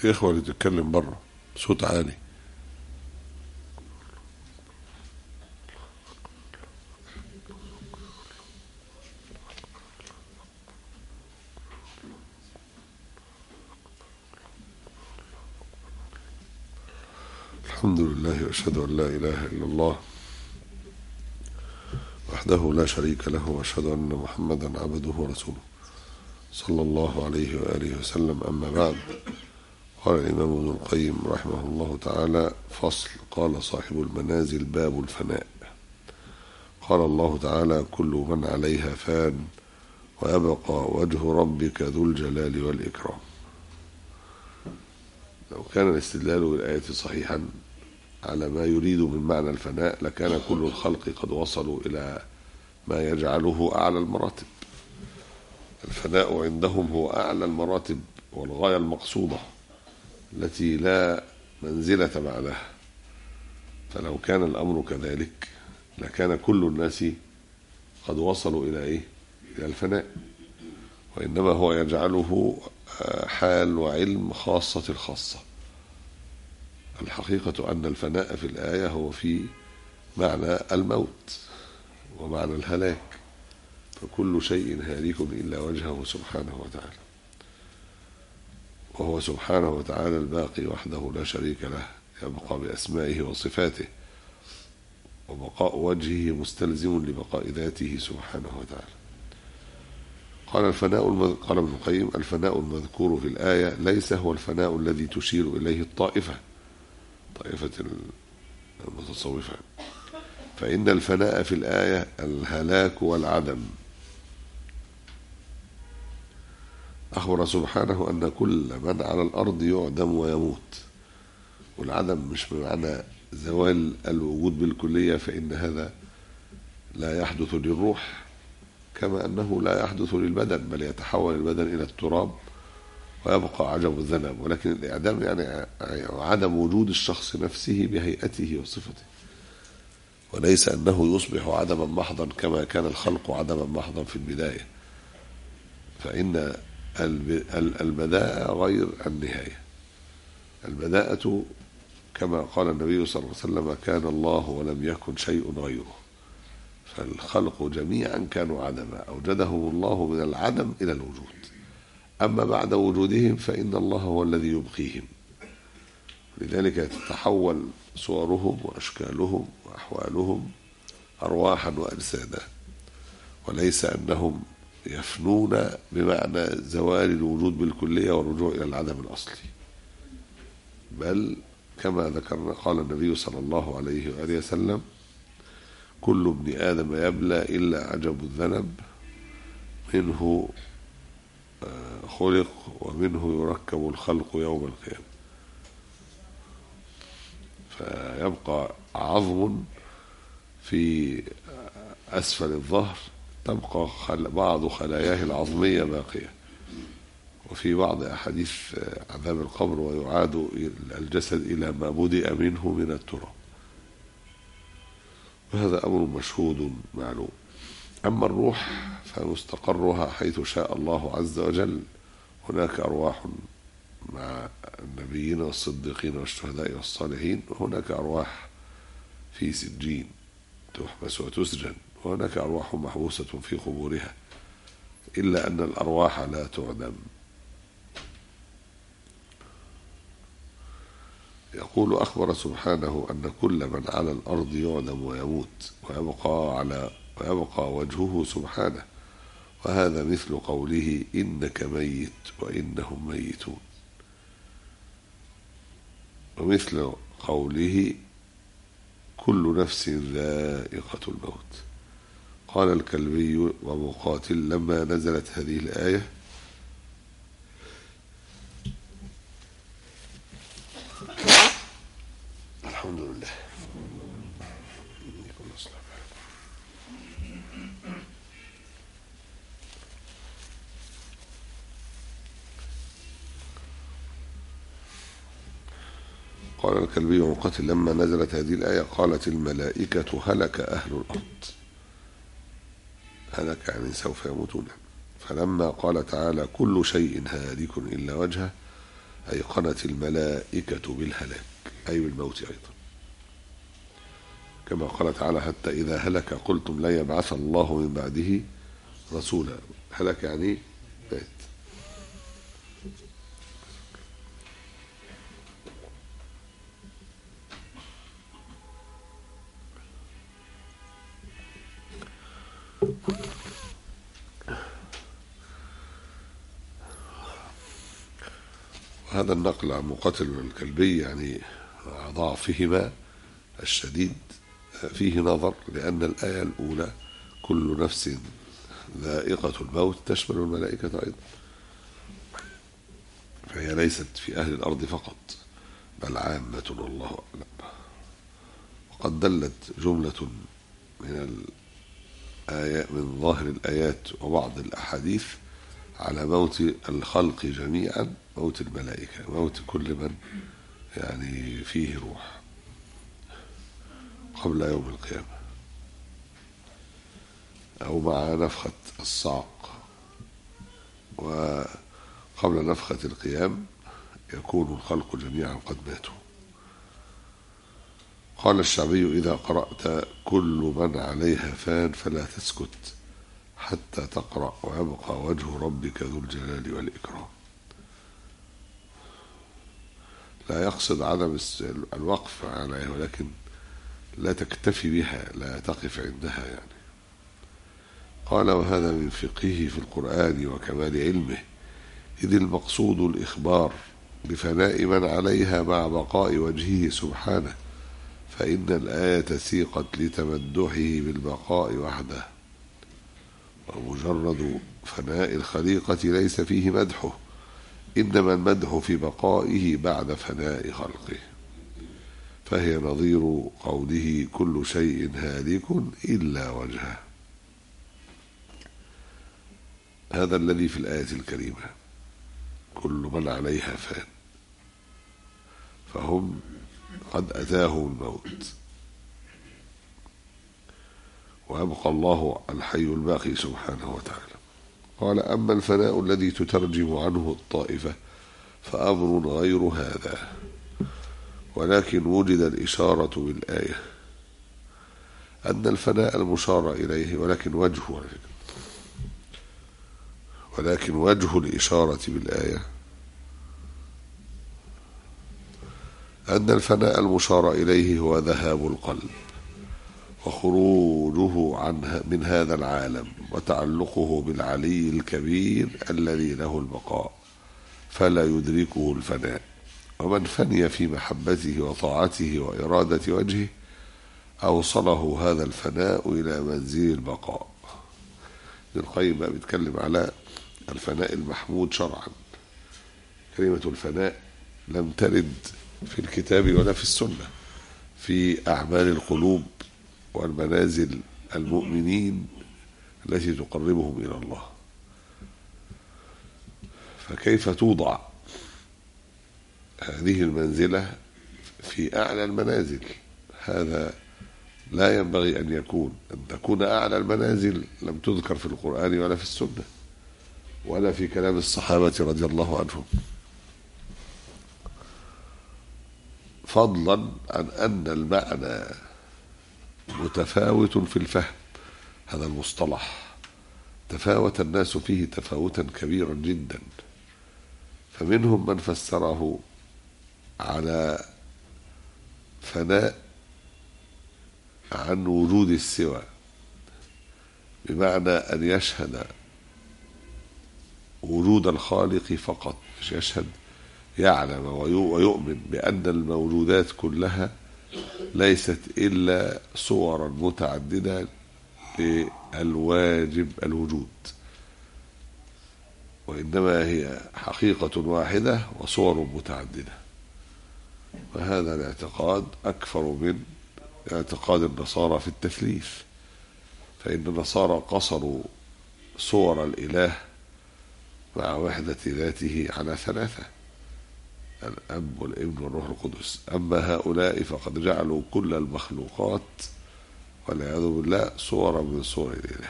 الإخوة اللي تتكلم بره صوت عالي الحمد لله واشهد ان لا اله الا الله وحده لا شريك له واشهد ان محمدا عبده ورسوله صلى الله عليه واله وسلم اما بعد قال الامام ابن القيم رحمه الله تعالى فصل قال صاحب المنازل باب الفناء قال الله تعالى كل من عليها فان ويبقى وجه ربك ذو الجلال والاكرام لو كان الاستدلال بالآية صحيحا على ما يريد من معنى الفناء لكان كل الخلق قد وصلوا إلى ما يجعله أعلى المراتب الفناء عندهم هو أعلى المراتب والغاية المقصودة التي لا منزلة بعدها فلو كان الأمر كذلك لكان كل الناس قد وصلوا إلى إيه؟ إلى الفناء وإنما هو يجعله حال وعلم خاصة الخاصة الحقيقة أن الفناء في الآية هو في معنى الموت ومعنى الهلاك فكل شيء هالك إلا وجهه سبحانه وتعالى وهو سبحانه وتعالى الباقي وحده لا شريك له يبقى بأسمائه وصفاته وبقاء وجهه مستلزم لبقاء ذاته سبحانه وتعالى قال الفناء المذ... قال ابن القيم الفناء المذكور في الآية ليس هو الفناء الذي تشير إليه الطائفة طائفة المتصوفة فإن الفناء في الآية الهلاك والعدم أخبر سبحانه أن كل من على الأرض يعدم ويموت والعدم مش بمعنى زوال الوجود بالكلية فإن هذا لا يحدث للروح كما أنه لا يحدث للبدن بل يتحول البدن إلى التراب ويبقى عجب الذنب ولكن الإعدام يعني عدم وجود الشخص نفسه بهيئته وصفته وليس أنه يصبح عدما محضا كما كان الخلق عدما محضا في البداية فإن البداءة غير النهاية البداءة كما قال النبي صلى الله عليه وسلم كان الله ولم يكن شيء غيره فالخلق جميعا كانوا عدما أوجدهم الله من العدم إلى الوجود أما بعد وجودهم فإن الله هو الذي يبقيهم لذلك تتحول صورهم وأشكالهم وأحوالهم أرواحا وأجسادا وليس أنهم يفنون بمعنى زوال الوجود بالكلية والرجوع إلى العدم الأصلي بل كما ذكرنا قال النبي صلى الله عليه وآله وسلم كل ابن آدم يبلى إلا عجب الذنب منه خلق ومنه يركب الخلق يوم القيامة فيبقى عظم في أسفل الظهر تبقى خل... بعض خلاياه العظمية باقية وفي بعض أحاديث عذاب القبر ويعاد الجسد إلى ما بدأ منه من التراب وهذا أمر مشهود معلوم أما الروح فمستقرها حيث شاء الله عز وجل هناك أرواح مع النبيين والصديقين والشهداء والصالحين وهناك أرواح في سجين تحبس وتسجن وهناك أرواح محبوسة في قبورها إلا أن الأرواح لا تعدم يقول أخبر سبحانه أن كل من على الأرض يعدم ويموت ويبقى على ويبقى وجهه سبحانه وهذا مثل قوله إنك ميت وإنهم ميتون ومثل قوله كل نفس ذائقة الموت قال الكلبي ومقاتل لما نزلت هذه الآية الحمد لله قال الكلبي ومقاتل لما نزلت هذه الآية قالت الملائكة هلك أهل الأرض هلك يعني سوف يموتون فلما قال تعالى كل شيء هالك إلا وجهه أيقنت الملائكة بالهلاك أي بالموت أيضا كما قال تعالى حتى إذا هلك قلتم لن يبعث الله من بعده رسولا هلك يعني مات هذا النقل عن مقاتل والكلبي يعني ضعفهما الشديد فيه نظر لأن الآية الأولى كل نفس ذائقة الموت تشمل الملائكة أيضا فهي ليست في أهل الأرض فقط بل عامة والله أعلم وقد دلت جملة من الآيات من ظاهر الآيات وبعض الأحاديث على موت الخلق جميعا موت الملائكة موت كل من يعني فيه روح قبل يوم القيامة أو مع نفخة الصعق وقبل نفخة القيام يكون الخلق جميعا قد ماتوا قال الشعبي إذا قرأت كل من عليها فان فلا تسكت حتى تقرأ ويبقى وجه ربك ذو الجلال والإكرام لا يقصد عدم الوقف عليها ولكن لا تكتفي بها لا تقف عندها يعني قال وهذا من فقهه في القرآن وكمال علمه إذ المقصود الإخبار بفناء من عليها مع بقاء وجهه سبحانه فإن الآية سيقت لتمدحه بالبقاء وحده ومجرد فناء الخليقة ليس فيه مدحه إنما المدح في بقائه بعد فناء خلقه فهي نظير قوله كل شيء هالك إلا وجهه هذا الذي في الآية الكريمة كل من عليها فان فهم قد أتاهم الموت ويبقى الله الحي الباقي سبحانه وتعالى قال أما الفناء الذي تترجم عنه الطائفة فأمر غير هذا ولكن وجد الإشارة بالآية أن الفناء المشار إليه ولكن وجهه ولكن وجه الإشارة بالآية أن الفناء المشار إليه هو ذهاب القلب وخروجه عن من هذا العالم وتعلقه بالعلي الكبير الذي له البقاء فلا يدركه الفناء ومن فني في محبته وطاعته وإرادة وجهه أوصله هذا الفناء إلى منزل البقاء ابن القيم بقى بيتكلم على الفناء المحمود شرعا كلمة الفناء لم ترد في الكتاب ولا في السنة في أعمال القلوب والمنازل المؤمنين التي تقربهم إلى الله فكيف توضع هذه المنزلة في أعلى المنازل هذا لا ينبغي أن يكون أن تكون أعلى المنازل لم تذكر في القرآن ولا في السنة ولا في كلام الصحابة رضي الله عنهم فضلا عن أن المعنى متفاوت في الفهم هذا المصطلح تفاوت الناس فيه تفاوتا كبيرا جدا فمنهم من فسره على فناء عن وجود السوى بمعنى أن يشهد وجود الخالق فقط مش يشهد يعلم ويؤمن بأن الموجودات كلها ليست إلا صورا متعددة للواجب الوجود وإنما هي حقيقة واحدة وصور متعددة وهذا الاعتقاد أكثر من اعتقاد النصارى في التثليث فإن النصارى قصروا صور الإله مع وحدة ذاته على ثلاثة الأب والابن والروح القدس أما هؤلاء فقد جعلوا كل المخلوقات والعياذ بالله صورا من صور الإله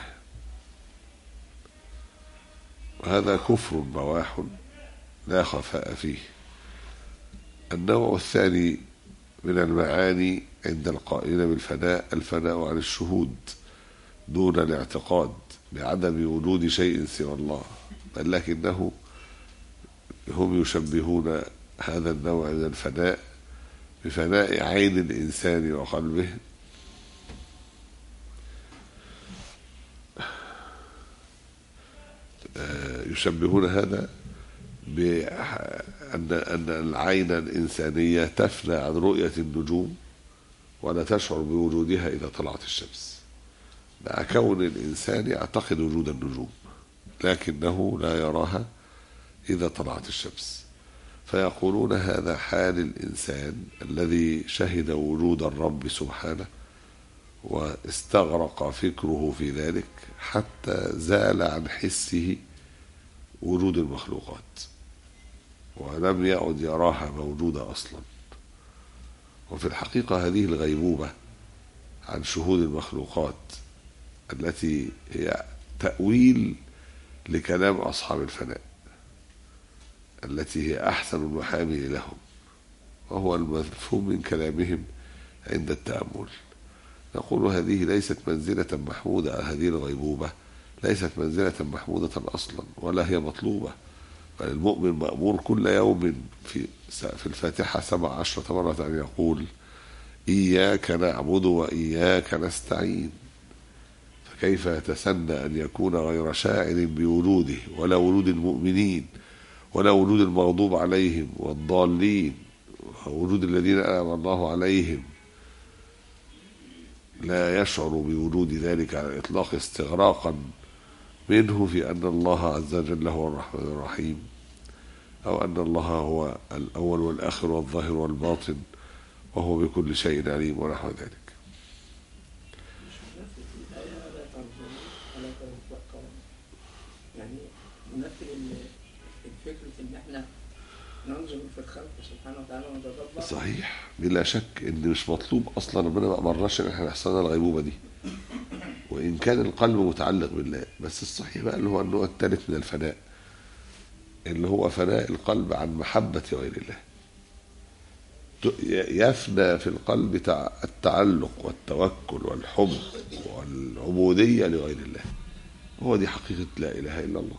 وهذا كفر بواح لا خفاء فيه النوع الثاني من المعاني عند القائلين بالفناء الفناء عن الشهود دون الاعتقاد بعدم وجود شيء سوى الله بل لكنه هم يشبهون هذا النوع من الفناء بفناء عين الإنسان وقلبه يشبهون هذا بأن أن العين الإنسانية تفنى عن رؤية النجوم ولا تشعر بوجودها إذا طلعت الشمس مع كون الإنسان يعتقد وجود النجوم لكنه لا يراها إذا طلعت الشمس فيقولون هذا حال الإنسان الذي شهد وجود الرب سبحانه واستغرق فكره في ذلك حتى زال عن حسه وجود المخلوقات ولم يعد يراها موجودة أصلا وفي الحقيقة هذه الغيبوبة عن شهود المخلوقات التي هي تأويل لكلام أصحاب الفناء التي هي أحسن المحامل لهم وهو المفهوم من كلامهم عند التأمل نقول هذه ليست منزلة محمودة هذه الغيبوبة ليست منزلة محمودة أصلا ولا هي مطلوبة بل المؤمن مأمور كل يوم في في الفاتحة سبع عشرة مرة أن يقول إياك نعبد وإياك نستعين فكيف يتسنى أن يكون غير شاعر بوجوده ولا وجود المؤمنين ولا وجود المغضوب عليهم والضالين ووجود الذين أنعم الله عليهم لا يشعر بوجود ذلك على الإطلاق استغراقا منه في أن الله عز وجل هو الرحمن الرحيم أو أن الله هو الأول والآخر والظاهر والباطن وهو بكل شيء عليم ونحو ذلك يعني نمثل الفكرة إن إحنا ننظر في الخلق سبحانه وتعالى ونتدبر صحيح بلا شك ان مش مطلوب اصلا ربنا ما امرناش ان احنا نحصل لنا الغيبوبه دي وان كان القلب متعلق بالله بس الصحيح بقى اللي هو النوع الثالث من الفناء اللي هو فناء القلب عن محبه غير الله ت- يفنى في القلب تع- التعلق والتوكل والحب والعبوديه لغير الله هو دي حقيقه لا اله الا الله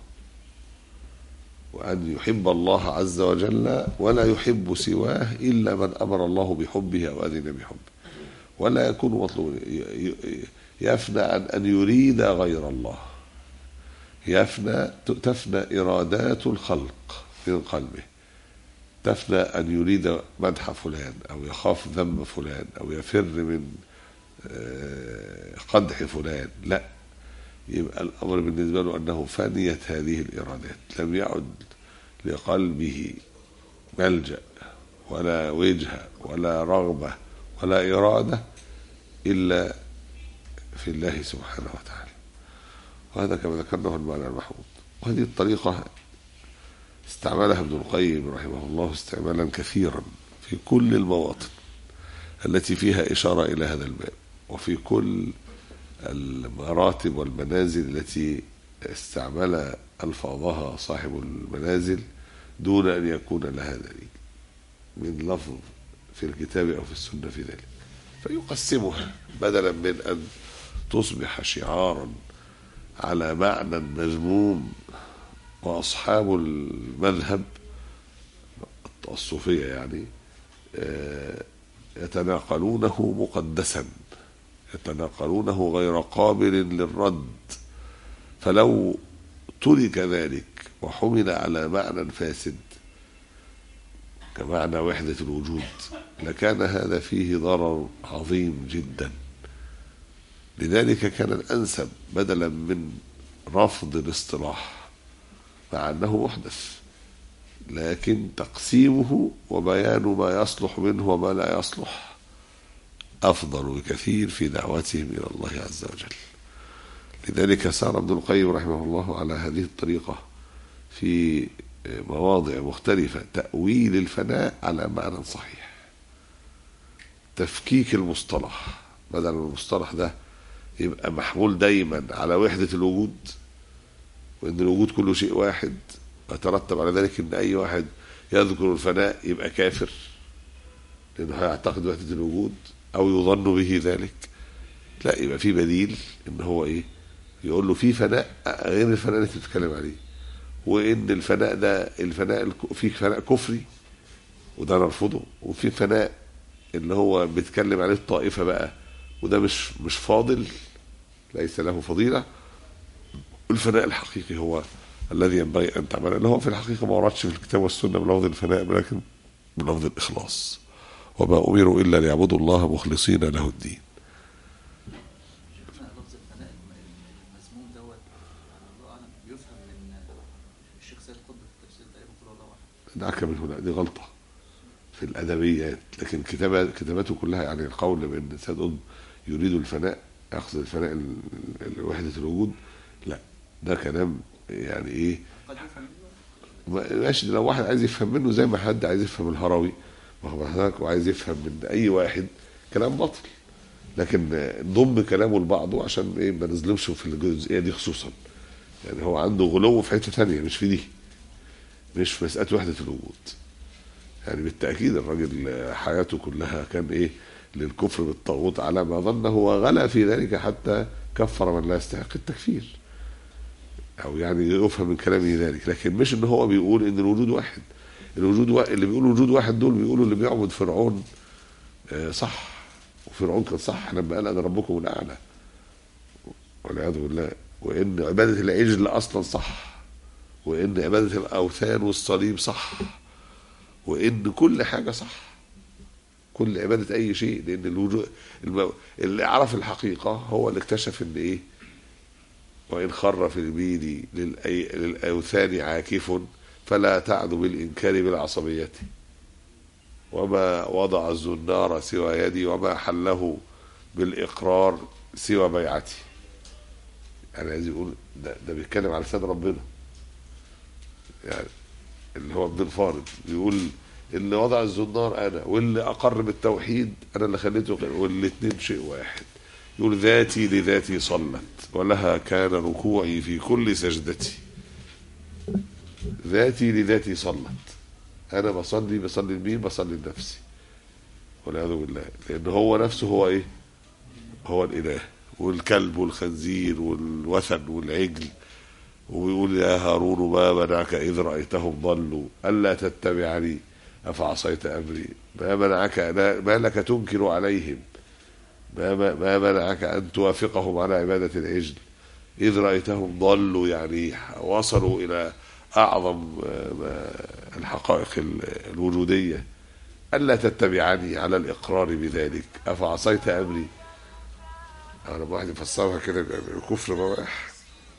وأن يحب الله عز وجل ولا يحب سواه إلا من أمر الله بحبه أو أذن بحبه ولا يكون مطلوبا ي- ي- يفنى عن أن يريد غير الله يفنى تفنى إرادات الخلق من قلبه تفنى أن يريد مدح فلان أو يخاف ذم فلان أو يفر من آه، قدح فلان لا يبقى الأمر بالنسبة له أنه فنيت هذه الإرادات لم يعد لقلبه ملجأ ولا وجهة ولا رغبة ولا إرادة إلا في الله سبحانه وتعالى وهذا كما ذكرناه المعنى المحمود وهذه الطريقة استعملها ابن القيم رحمه الله استعمالا كثيرا في كل المواطن التي فيها إشارة إلى هذا الباب وفي كل المراتب والمنازل التي استعمل ألفاظها صاحب المنازل دون أن يكون لها دليل من لفظ في الكتاب أو في السنة في ذلك فيقسمها بدلا من أن تصبح شعارا على معنى مذموم وأصحاب المذهب الصوفية يعني آه، يتناقلونه مقدسا يتناقلونه غير قابل للرد فلو ترك ذلك وحمل على معنى فاسد كمعنى وحدة الوجود لكان هذا فيه ضرر عظيم جدا لذلك كان الأنسب بدلا من رفض الاصطلاح مع أنه محدث لكن تقسيمه وبيان ما يصلح منه وما لا يصلح أفضل بكثير في دعوتهم إلى الله عز وجل لذلك سار ابن القيم رحمه الله على هذه الطريقة في مواضع مختلفة تأويل الفناء على معنى صحيح تفكيك المصطلح بدل من المصطلح ده يبقى محمول دايما على وحدة الوجود وإن الوجود كله شيء واحد ويترتب على ذلك إن أي واحد يذكر الفناء يبقى كافر لانه هيعتقد وحده الوجود او يظن به ذلك لا يبقى في بديل ان هو ايه يقول له في فناء غير الفناء اللي انت بتتكلم عليه وان الفناء ده الفناء الك- في فناء كفري وده نرفضه وفي فناء اللي هو بيتكلم عليه الطائفه بقى وده مش مش فاضل ليس له فضيله والفناء الحقيقي هو الذي ينبغي ان تعمل اللي هو في الحقيقه ما وردش في الكتاب والسنه بلفظ الفناء ولكن بلفظ الاخلاص وما امروا الا ليعبدوا الله مخلصين له الدين شيخنا لفظ الفناء المذموم دوت الله اعلم يفهم من الشيخ سيد قطب في التفسير تقريبا قول الله واحد دعك منه لا دي غلطة في الأدبيات لكن كتابة كتاباته كلها يعني القول بأن سيد قطب يريد الفناء يقصد الفناء ال- ال- وحدة الوجود لا ده كلام يعني إيه قد يفهم ما- ماشي لو واحد عايز يفهم منه زي ما حد عايز يفهم الهروي واخد بالك حضرتك؟ وعايز يفهم من أي واحد كلام باطل لكن آه، ضم كلامه لبعضه عشان ايه ما نظلمش في الجزئيه دي خصوصا يعني هو عنده غلو في حته ثانيه مش في دي مش في مساله وحده الوجود يعني بالتاكيد الراجل آه، حياته كلها كان ايه للكفر بالطاغوت على ما ظن هو غلا في ذلك حتى كفر من لا يستحق التكفير او يعني يفهم من كلامه ذلك لكن مش ان هو بيقول ان الوجود واحد الوجود وا... اللي بيقولوا وجود واحد دول بيقولوا اللي بيعبد فرعون آه، صح وفرعون كان صح لما قال انا ربكم الاعلى والعياذ بالله وان عباده العجل اصلا صح وان عباده الاوثان والصليب صح وان كل حاجه صح كل عباده اي شيء لان الوجود الم... اللي عرف الحقيقه هو اللي اكتشف ان ايه وإن خر في البيد للأي... للأوثان عاكف فلا تعد بالإنكار بالعصبية وما وضع الزنار سوى يدي وما حله بالإقرار سوى بيعتي يعني عايز يقول ده, ده بيتكلم على لسان ربنا يعني اللي هو ابن الفارض بيقول اللي وضع الزنار انا واللي اقر بالتوحيد انا اللي خليته غير والاثنين شيء واحد يقول ذاتي لذاتي صلت ولها كان ركوعي في كل سجدتي ذاتي لذاتي صلت انا بصلي بصلي لمين بصلي لنفسي والعياذ بالله لان هو نفسه هو ايه هو الاله والكلب والخنزير والوثن والعجل ويقول يا هارون ما منعك إذ رأيتهم ضلوا ألا تتبعني أفعصيت أمري ما منعك أنا ما لك تنكر عليهم ما, ما, ما منعك أن توافقهم على عبادة العجل إذ رأيتهم ضلوا يعني وصلوا إلى أعظم آه، ما- الحقائق ال- الوجودية ألا تتبعني على الإقرار بذلك أفعصيت أمري أنا واحد يفسرها كده كفر بواح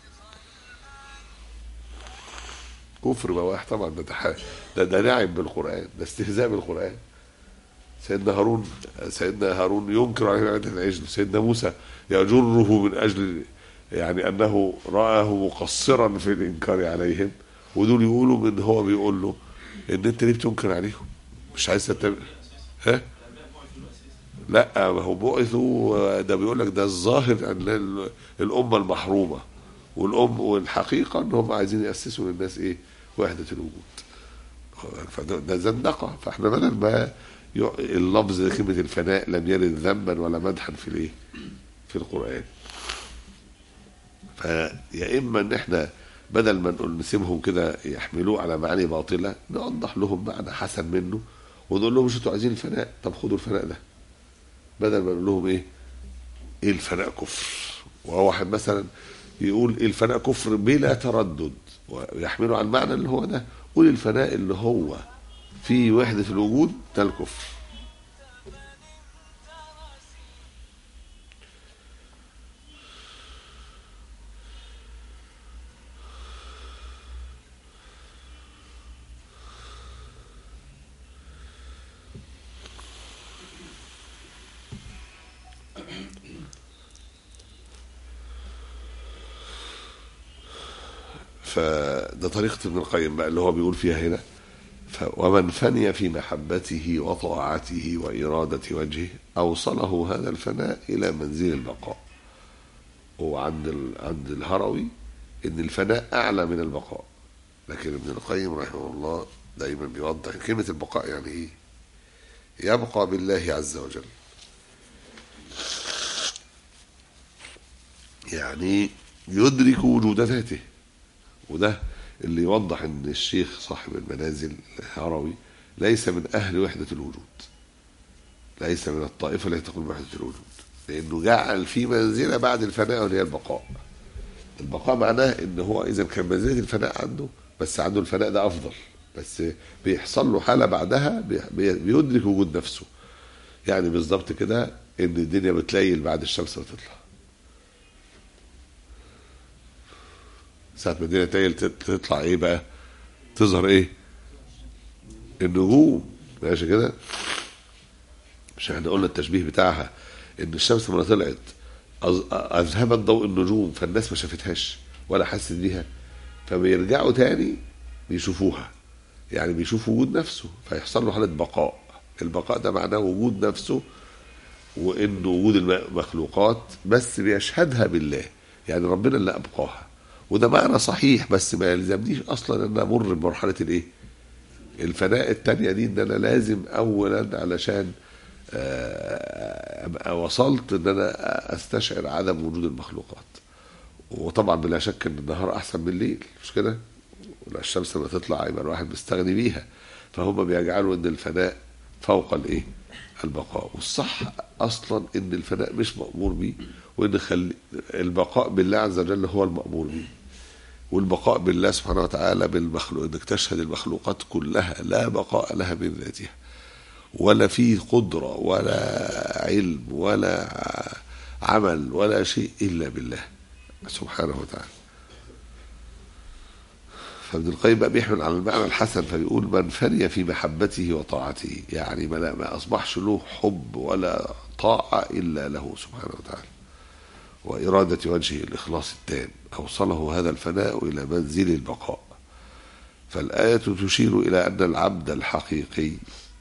كفر بواح طبعا ده تح... ده ده لعب بالقرآن ده استهزاء بالقرآن سيدنا هارون سيدنا هارون ينكر عليه عبادة العجل سيدنا موسى يجره من أجل يعني أنه رآه مقصرا في الإنكار عليهم ودول يقولوا من هو بيقول له إن أنت ليه بتنكر عليهم مش عايز تتبع ها لا ما هو بعثوا ده بيقول لك ده الظاهر ان ال- الامه المحرومه والام والحقيقه ان هم عايزين ياسسوا للناس ايه وحده الوجود فده ده زندقه فاحنا بدل ما يع- اللفظ ده كلمه الفناء لم يرد ذنبا ولا مدحا في الايه في القران فيا اما ان احنا بدل ما نقول نسيبهم كده يحملوه على معاني باطله نوضح لهم معنى حسن منه ونقول لهم مش انتوا عايزين الفناء طب خدوا الفناء ده بدل ما نقول لهم ايه ايه الفناء كفر وهو واحد مثلا يقول إيه الفناء كفر بلا تردد ويحمله على المعنى اللي هو ده قول الفناء اللي هو في وحدة الوجود ده الكفر فده طريقة ابن القيم بقى اللي هو بيقول فيها هنا ف ومن فني في محبته وطاعته وإرادة وجهه أوصله هذا الفناء إلى منزل البقاء وعند ال... عند الهروي إن الفناء أعلى من البقاء لكن ابن القيم رحمه الله دايما بيوضح كلمة البقاء يعني إيه؟ يبقى بالله عز وجل يعني يدرك وجود ذاته وده اللي يوضح ان الشيخ صاحب المنازل الهروي ليس من اهل وحده الوجود ليس من الطائفه التي تقول بوحده الوجود لانه جعل في منزله بعد الفناء وهي البقاء البقاء معناه ان هو اذا كان منزله الفناء عنده بس عنده الفناء ده افضل بس بيحصل له حاله بعدها بي- بي- بيدرك وجود نفسه يعني بالظبط كده ان الدنيا بتليل بعد الشمس ما تطلع ساعة ما الدنيا تليل تت- تطلع ايه بقى تظهر ايه النجوم ماشي كده مش احنا قلنا التشبيه بتاعها ان الشمس لما طلعت أز- اذهبت ضوء النجوم فالناس ما شافتهاش ولا حست بيها فبيرجعوا تاني بيشوفوها يعني بيشوف وجود نفسه فيحصل له حاله بقاء البقاء ده معناه وجود نفسه وان وجود المخلوقات بس بيشهدها بالله يعني ربنا اللي ابقاها وده معنى صحيح بس ما يلزمنيش اصلا ان امر بمرحله الايه الفناء التانية دي ان انا لازم اولا علشان آه، ابقى وصلت ان انا استشعر عدم وجود المخلوقات وطبعا بلا شك ان النهار احسن من الليل مش كده ولا الشمس لما تطلع يبقى الواحد مستغني بيها فهم بيجعلوا ان الفناء فوق الايه البقاء والصح اصلا ان الفناء مش مامور بيه وان خلي البقاء بالله عز وجل هو المامور بيه والبقاء بالله سبحانه وتعالى بالمخلوق انك تشهد المخلوقات كلها لا بقاء لها من ذاتها ولا في قدرة ولا علم ولا عمل ولا شيء إلا بالله سبحانه وتعالى فابن القيم بقى بيحمل على المعنى الحسن فبيقول من فني في محبته وطاعته يعني ما, لا- ما أصبحش له حب ولا طاعة إلا له سبحانه وتعالى وإرادة وجهه الإخلاص التام أوصله هذا الفناء إلى منزل البقاء فالآية تشير إلى أن العبد الحقيقي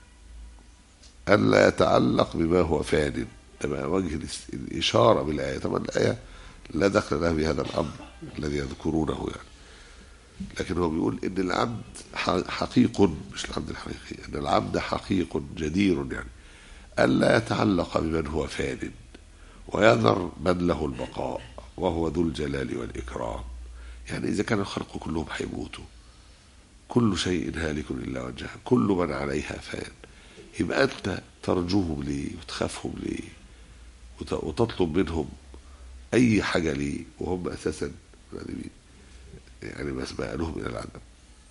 ألا يتعلق بما هو فان ده بقى وجه الاس- الإشارة بالآية طبعا الآية لا دخل لها بهذا الأمر الذي يذكرونه يعني لكن هو بيقول إن العبد ح- حقيق مش العبد الحقيقي أن العبد حقيق جدير يعني ألا يتعلق بمن هو فان ويذر من له البقاء وهو ذو الجلال والإكرام يعني إذا كان الخلق كلهم هيموتوا كل شيء هالك إلا وجهه كل من عليها فان يبقى أنت ترجوهم ليه وتخافهم ليه وت- وتطلب منهم أي حاجة ليه وهم أساسا معدمين. يعني بس لهم إلى العدم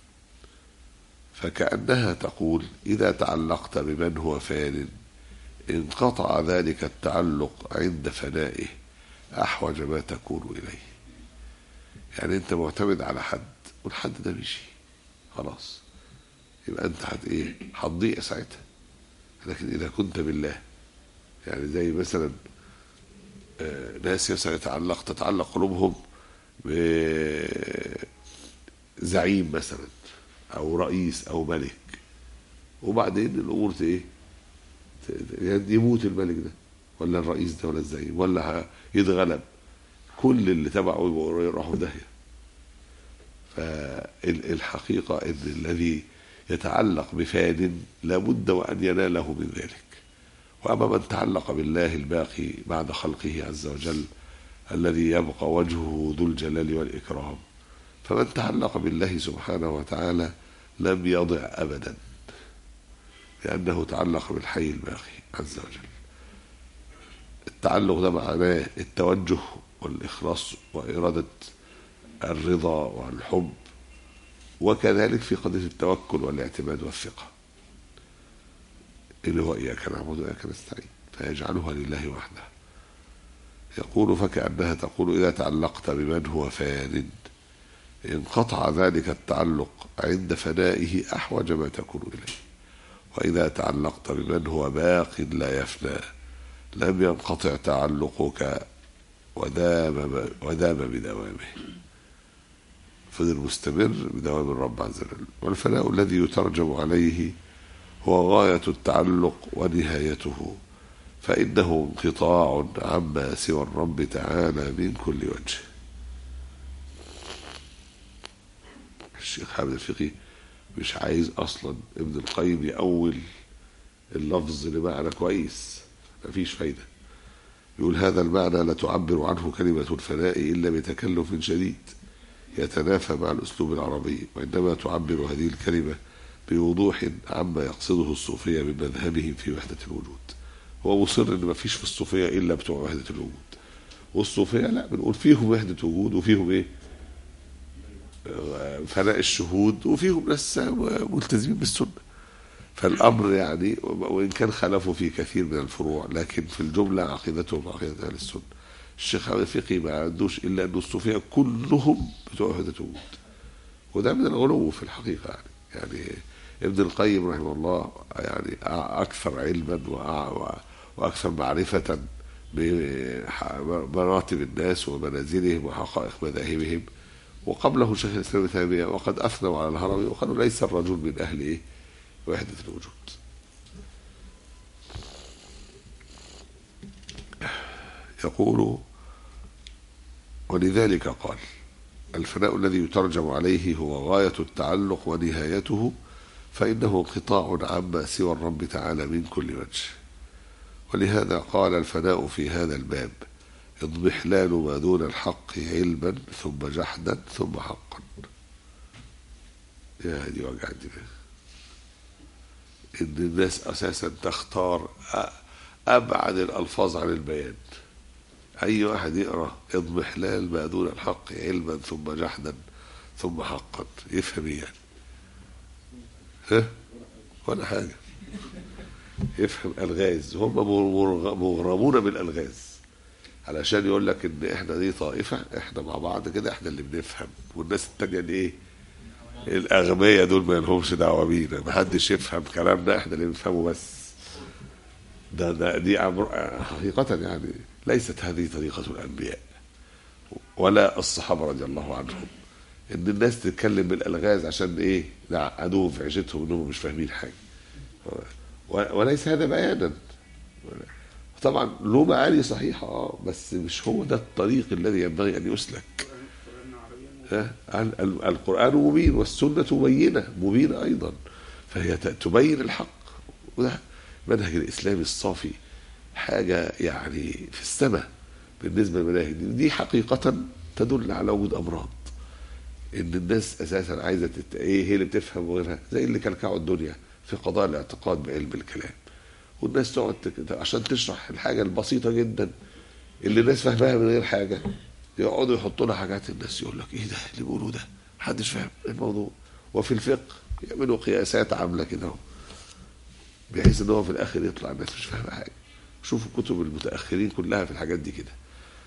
فكأنها تقول إذا تعلقت بمن هو فان انقطع ذلك التعلق عند فنائه أحوج ما تكون إليه يعني أنت معتمد على حد والحد ده مشي خلاص يبقى أنت هت إيه هتضيع ساعتها لكن إذا كنت بالله يعني زي مثلا آه، ناس مثلا يتعلق تتعلق قلوبهم بزعيم مثلا أو رئيس أو ملك وبعدين الأمور ت- إيه ت- يعني يموت الملك ده ولا الرئيس ده ولا الزعيم ولا ه- يتغلب كل اللي تبعه يبقوا يروحوا في داهيه فالحقيقه ان الذي يتعلق بفان لابد وان يناله من ذلك واما من تعلق بالله الباقي بعد خلقه عز وجل الذي يبقى وجهه ذو الجلال والاكرام فمن تعلق بالله سبحانه وتعالى لم يضع ابدا لأنه تعلق بالحي الباقي عز وجل التعلق ده معناه التوجه والإخلاص وإرادة الرضا والحب وكذلك في قضية التوكل والاعتماد والثقة اللي هو إياك نعبد وإياك نستعين فيجعلها لله وحده يقول فكأنها تقول إذا تعلقت بمن هو فان انقطع ذلك التعلق عند فنائه أحوج ما تكون إليه وإذا تعلقت بمن هو باق لا يفنى لم ينقطع تعلقك ودام ودام بدوامه فضل مستمر بدوام الرب عز وجل والفناء الذي يترجم عليه هو غاية التعلق ونهايته فإنه انقطاع عما سوى الرب تعالى من كل وجه الشيخ حامد الفقي مش عايز اصلا ابن القيم يأول اللفظ لمعنى كويس مفيش فايدة يقول هذا المعنى لا تعبر عنه كلمة الفناء إلا بتكلف شديد يتنافى مع الأسلوب العربي وإنما تعبر هذه الكلمة بوضوح عما يقصده الصوفية من مذهبهم في وحدة الوجود هو مصر إن مفيش في الصوفية إلا بتوع وحدة الوجود والصوفية لا بنقول فيهم وحدة وجود وفيهم إيه آه، فناء الشهود وفيهم ناس ملتزمين بالسنة فالأمر يعني وإن كان خالفوا في كثير من الفروع لكن في الجملة عقيدتهم عقيدة أهل السنة الشيخ عبد الفقي ما عندوش إلا أن الصوفية كلهم بتوع وحدة وجود وده من الغلو في الحقيقة يعني يعني ابن القيم رحمه الله يعني أكثر علما وأع- وأكثر معرفة بمراتب الناس ومنازلهم وحقائق مذاهبهم وقبله شيخ الإسلام ابن تيمية وقد أثنوا على الهروي وقالوا ليس الرجل من أهل إيه؟ وحدة الوجود يقول ولذلك قال الفناء الذي يترجم عليه هو غاية التعلق ونهايته فإنه انقطاع عما سوى الرب تعالى من كل وجه ولهذا قال الفناء في هذا الباب اضمحلال ما دون الحق علما ثم جحدا ثم حقا يا هدي وجع الدماغ ان الناس اساسا تختار أ- ابعد الالفاظ عن البيان اي واحد يقرا اضمحلال ما دون الحق علما ثم جحدا ثم حقا يفهم ايه يعني ها ولا حاجه يفهم الغاز هم مرغ- مغرمون بالالغاز علشان يقول لك ان احنا دي طائفه احنا مع بعض كده احنا اللي بنفهم والناس التانيه دي ايه الاغبياء دول ما لهمش دعوه بينا محدش يفهم كلامنا احنا اللي بنفهمه بس ده ده دي عبر حقيقه يعني ليست هذه طريقه الانبياء ولا الصحابه رضي الله عنهم ان الناس تتكلم بالالغاز عشان ايه نعقدوهم في عيشتهم انهم مش فاهمين حاجه و- وليس هذا بيانا طبعا له معاني صحيحه اه بس مش هو ده الطريق الذي ينبغي ان يسلك ها؟ ال- ال- القرآن مبين والسنة مبينة مبينة أيضا فهي ت- تبين الحق وده منهج الإسلام الصافي حاجة يعني في السماء بالنسبة للمناهج دي دي حقيقة تدل على وجود أمراض إن الناس أساسا عايزة تت... إيه هي اللي بتفهم غيرها زي اللي كلكعوا الدنيا في قضاء الاعتقاد بعلم الكلام والناس تقعد تك... عشان تشرح الحاجة البسيطة جدا اللي الناس فاهماها من غير حاجة يقعدوا يحطوا لها حاجات الناس يقول لك ايه ده اللي بيقولوه ده محدش فاهم الموضوع وفي الفقه يعملوا قياسات عامله كده اهو بحيث ان هو في الاخر يطلع الناس مش فاهمه حاجه شوفوا كتب المتاخرين كلها في الحاجات دي كده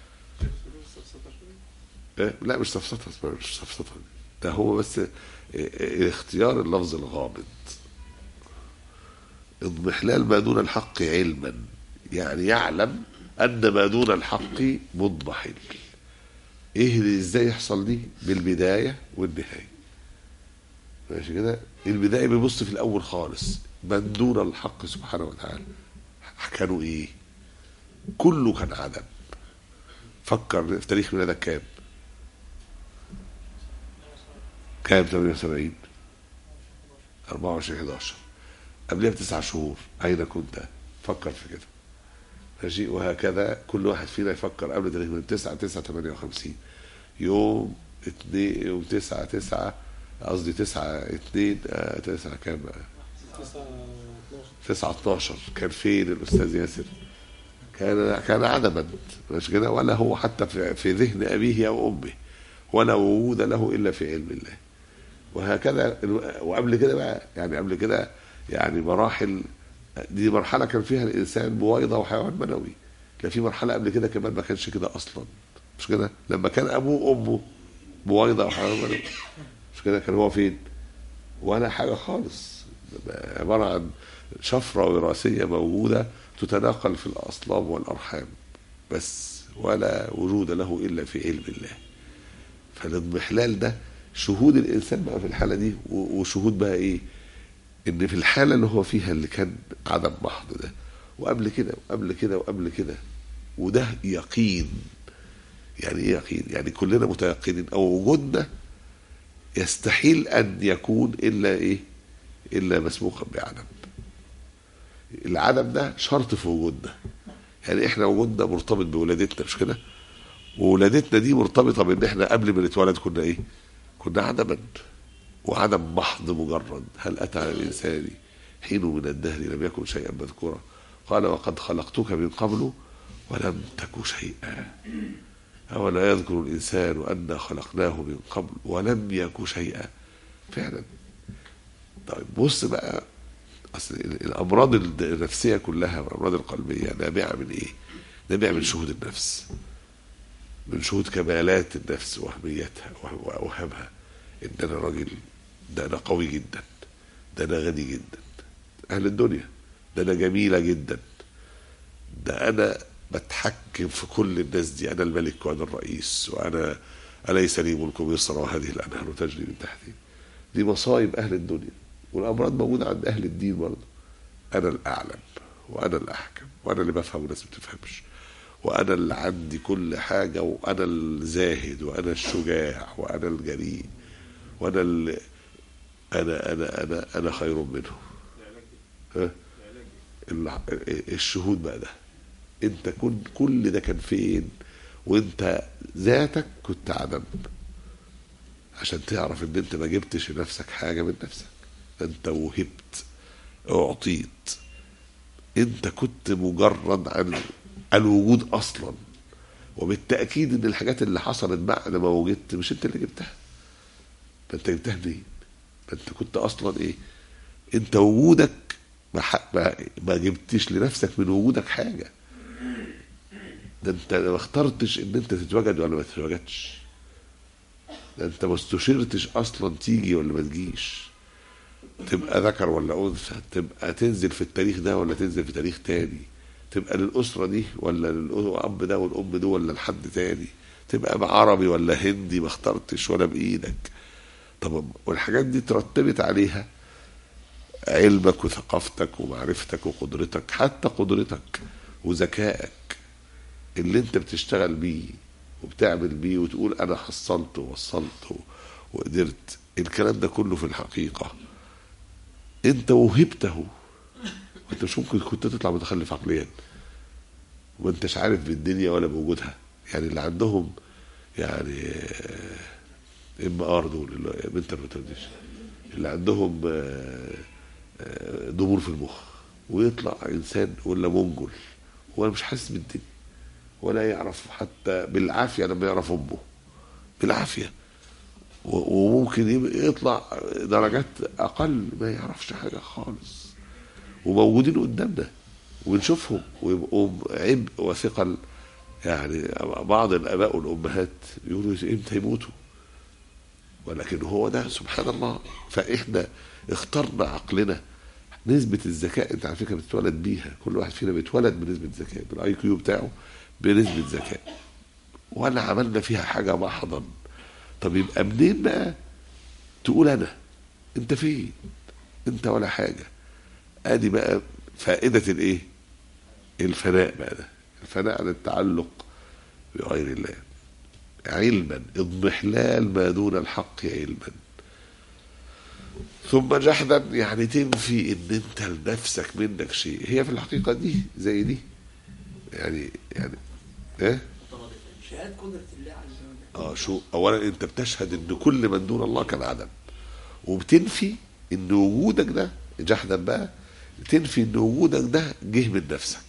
إيه؟ لا مش سفسطه اسمها مش سفسطه ده هو بس إيه، إيه، اختيار اللفظ الغامض اضمحلال ما دون الحق علما يعني يعلم ان ما دون الحق مضمحل ايه اللي ازاي يحصل دي بالبدايه والنهايه ماشي كده البدايه بيبص في الاول خالص من دون الحق سبحانه وتعالى كانوا ايه كله كان عدم فكر في تاريخ ميلادك كام كام 78 24 11 قبلها بتسع شهور اين كنت فكر في كده ماشي وهكذا كل واحد فينا يفكر قبل تاريخ من 9 9 58 يوم 2 يوم 9 9 قصدي 9 2 9 كام بقى؟ 9 12 كان فين الاستاذ ياسر؟ كان كان عدما مش كده ولا هو حتى في, في ذهن ابيه او امه ولا وجود له الا في علم الله وهكذا وقبل كده بقى يعني قبل كده يعني مراحل دي مرحله كان فيها الانسان بويضه وحيوان منوي كان في مرحله قبل كده كمان ما كانش كده اصلا مش كده لما كان ابوه وامه بويضه وحيوان منوي مش كده كان هو فين ولا حاجه خالص عباره عن شفره وراثيه موجوده تتناقل في الاصلاب والارحام بس ولا وجود له الا في علم الله فالاضمحلال ده شهود الانسان بقى في الحاله دي و- وشهود بقى ايه ان في الحاله اللي هو فيها اللي كان عدم محض ده وقبل كده وقبل كده وقبل كده وده يقين يعني ايه يقين يعني كلنا متيقنين او وجودنا يستحيل ان يكون الا ايه الا مسبوقا بعدم العدم ده شرط في وجودنا يعني احنا وجودنا مرتبط بولادتنا مش كده وولادتنا دي مرتبطه بان احنا قبل ما نتولد كنا ايه كنا عدما وعدم محض مجرد هل اتى على الانسان حين من الدهر لم يكن شيئا مذكورا قال وقد خلقتك من قبل ولم تك شيئا أولا يذكر الإنسان أنا خلقناه من قبل ولم يك شيئا فعلا طيب بص بقى أصل الأمراض النفسية كلها والأمراض القلبية نابعة من إيه؟ نابعة من شهود النفس من شهود كمالات النفس وأهميتها وأوهامها إن أنا راجل ده أنا قوي جدا ده أنا غني جدا أهل الدنيا ده أنا جميلة جدا ده أنا بتحكم في كل الناس دي أنا الملك وأنا الرئيس وأنا أليس لي ملك مصر وهذه الأنهار تجري من تحتي دي مصايب أهل الدنيا والأمراض موجودة عند أهل الدين برضه أنا الأعلم وأنا الأحكم وأنا اللي بفهم والناس ما بتفهمش وأنا اللي عندي كل حاجة وأنا الزاهد وأنا الشجاع وأنا الجريء وأنا اللي أنا أنا أنا أنا خير منه ها؟ الع- الشهود بقى ده انت كن كل ده كان فين وانت ذاتك كنت عدم عشان تعرف ان انت ما جبتش لنفسك حاجه من نفسك ده انت وهبت اعطيت انت كنت مجرد عن الوجود اصلا وبالتاكيد ان الحاجات اللي حصلت بعد ما وجدت مش انت اللي جبتها ده انت جبتها منين ده انت كنت اصلا ايه انت وجودك ما, ح- ما, ما جبتش لنفسك من وجودك حاجه ده انت ما اخترتش ان انت تتوجد ولا ما تتوجدش ده انت ما استشرتش اصلا تيجي ولا ما تجيش تبقى ذكر ولا انثى تبقى تنزل في التاريخ ده ولا تنزل في تاريخ تاني تبقى للاسره دي ولا للاب ده والام ده ولا لحد تاني تبقى عربي ولا هندي ما اخترتش ولا بايدك طب والحاجات دي ترتبت عليها علمك وثقافتك ومعرفتك وقدرتك حتى قدرتك وذكائك اللي انت بتشتغل بيه وبتعمل بيه وتقول انا حصلت ووصلت وقدرت الكلام ده كله في الحقيقة انت وهبته انت مش ممكن كنت تطلع متخلف عقليا وما انتش عارف بالدنيا ولا بوجودها يعني اللي عندهم يعني ام ار دول منتال ريتارديشن اللي عندهم آه، آه، ضمور في المخ ويطلع انسان ولا منجل هو مش حاسس بالدنيا ولا يعرف حتى بالعافيه لما يعرف امه بالعافيه و- وممكن يبقى- يطلع درجات اقل ما يعرفش حاجه خالص وموجودين قدامنا ونشوفهم ويبقوا عبء وثقل يعني بعض الاباء والامهات يقولوا امتى يموتوا ولكن هو ده سبحان الله فاحنا اخترنا عقلنا نسبة الذكاء انت على فكرة بتتولد بيها كل واحد فينا بيتولد بنسبة ذكاء بالاي كيو بتاعه بنسبة ذكاء ولا عملنا فيها حاجة محضا طب يبقى منين بقى تقول انا انت فين انت ولا حاجة ادي بقى فائدة الايه الفناء بقى ده الفناء عن التعلق بغير الله علما اضمحلال ما دون الحق علما ثم جحدا يعني تنفي ان انت لنفسك منك شيء هي في الحقيقه دي زي دي يعني يعني ايه شهادة قدرة الله عز وجل اه شو اولا انت بتشهد ان كل من دون الله كان عدم وبتنفي ان وجودك ده جحدا بقى تنفي ان وجودك ده جه من نفسك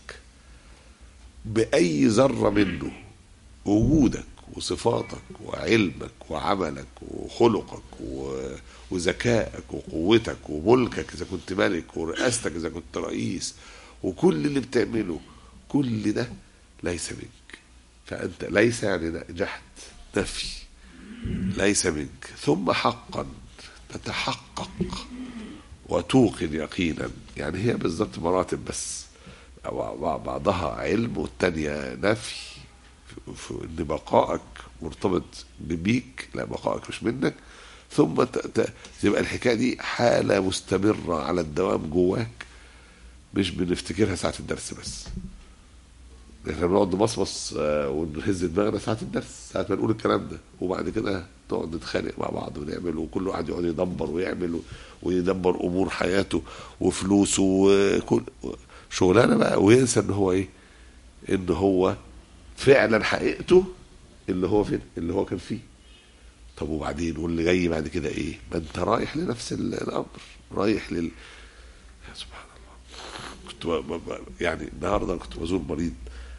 باي ذره منه وجودك وصفاتك وعلمك وعملك وخلقك و- وذكائك وقوتك وملكك اذا كنت ملك ورئاستك اذا كنت رئيس وكل اللي بتعمله كل ده ليس منك فانت ليس يعني جحد نفي ليس منك ثم حقا تتحقق وتوقن يقينا يعني هي بالضبط مراتب بس أو بعضها علم والتانية نفي في- في ان بقائك مرتبط ببيك لا بقائك مش منك ثم ت- ت- تبقى الحكايه دي حاله مستمره على الدوام جواك مش بنفتكرها ساعه الدرس بس احنا بنقعد نمصمص آه، ونهز دماغنا ساعه الدرس ساعه ما نقول الكلام ده وبعد كده نقعد نتخانق مع بعض ونعمل وكل واحد يقعد يدبر ويعمل و- ويدبر امور حياته وفلوسه وكل شغلانه بقى وينسى ان هو ايه ان هو فعلا حقيقته اللي هو فين اللي هو كان فيه طب وبعدين واللي جاي بعد كده ايه ما انت رايح لنفس ال- الامر رايح لل يا سبحان الله كنت ب... ب... ب... يعني النهارده كنت بزور مريض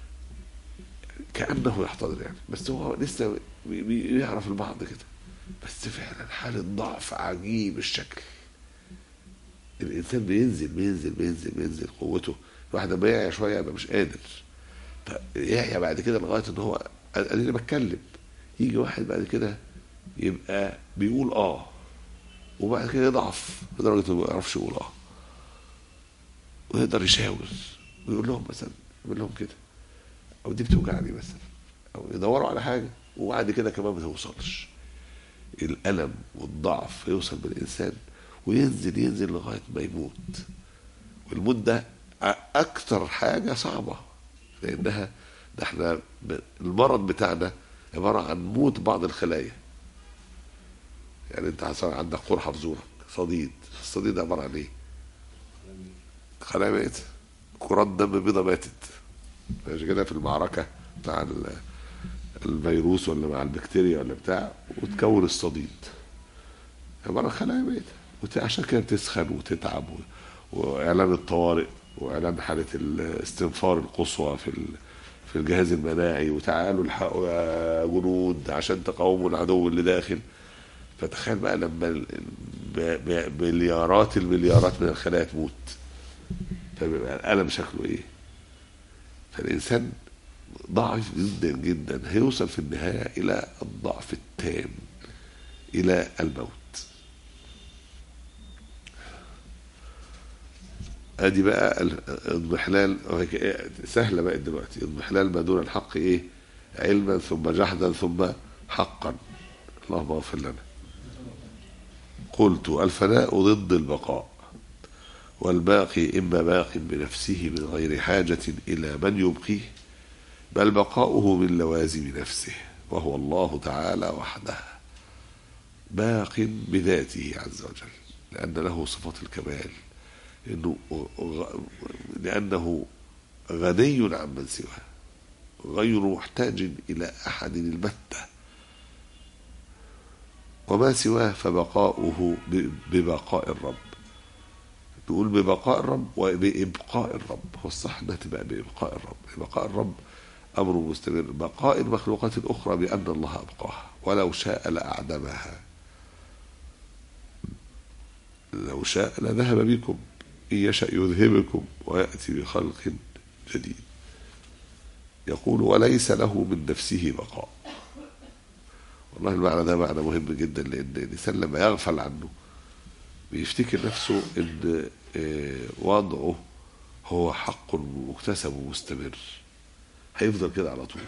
كانه يحتضر يعني بس هو لسه بي- بي- بيعرف البعض كده بس فعلا حالة ضعف عجيب الشكل الانسان بينزل بينزل بينزل بينزل قوته الواحد لما يعيا شويه يبقى مش قادر طب يعيا بعد كده لغايه ان هو اديني بتكلم يجي واحد بعد كده يبقى بيقول اه وبعد كده يضعف لدرجه انه ما يعرفش يقول اه ويقدر يشاور ويقول لهم مثلا يقول لهم كده او دي بتوجعني مثلا او يدوروا على حاجه وبعد كده كمان ما توصلش الالم والضعف يوصل بالانسان وينزل ينزل لغايه ما يموت والموت ده أ- اكتر حاجه صعبه لانها ده احنا ب- المرض بتاعنا عباره عن موت بعض الخلايا يعني انت حصل عندك قرحه في زورك صديد الصديد عباره عن ايه؟ خلايا ماتت كرات دم بيضاء ماتت ماشي كده في المعركه مع ال- الفيروس ولا مع البكتيريا ولا بتاع وتكون الصديد عباره عن خلايا ميته وت- عشان كده بتسخن وتتعب و... واعلان الطوارئ واعلان حاله الاستنفار القصوى في ال... في الجهاز المناعي وتعالوا الحقوا يا جنود عشان تقاوموا العدو اللي داخل فتخيل بقى لما ال- ب- ب- مليارات المليارات من الخلايا تموت فبيبقى الالم شكله ايه؟ فالانسان ضعيف جدا جدا هيوصل في النهايه الى الضعف التام الى الموت ادي بقى ال- اضمحلال وهيك إيه، سهله بقى دلوقتي اضمحلال ما دون الحق ايه علما ثم جحدا ثم حقا اللهم اغفر لنا قلت الفناء ضد البقاء والباقي اما باق بنفسه من غير حاجه الى من يبقيه بل بقاؤه من لوازم نفسه وهو الله تعالى وحده باق بذاته عز وجل لأن له صفة الكمال إنه غ- لأنه غني عمن سواه غير محتاج إلى أحد البتة وما سواه فبقاؤه ب- ببقاء الرب نقول ببقاء الرب وبإبقاء الرب هو الصح انها تبقى بإبقاء الرب بقاء الرب أمر مستمر بقاء المخلوقات الأخرى بأن الله أبقاها ولو شاء لأعدمها لو شاء لذهب بكم إن يشأ يذهبكم ويأتي بخلق جديد يقول وليس له من نفسه بقاء والله المعنى ده معنى مهم جدا لأن الإنسان لما يغفل عنه بيفتكر نفسه ان آه، وضعه هو حق مكتسب ومستمر هيفضل كده على طول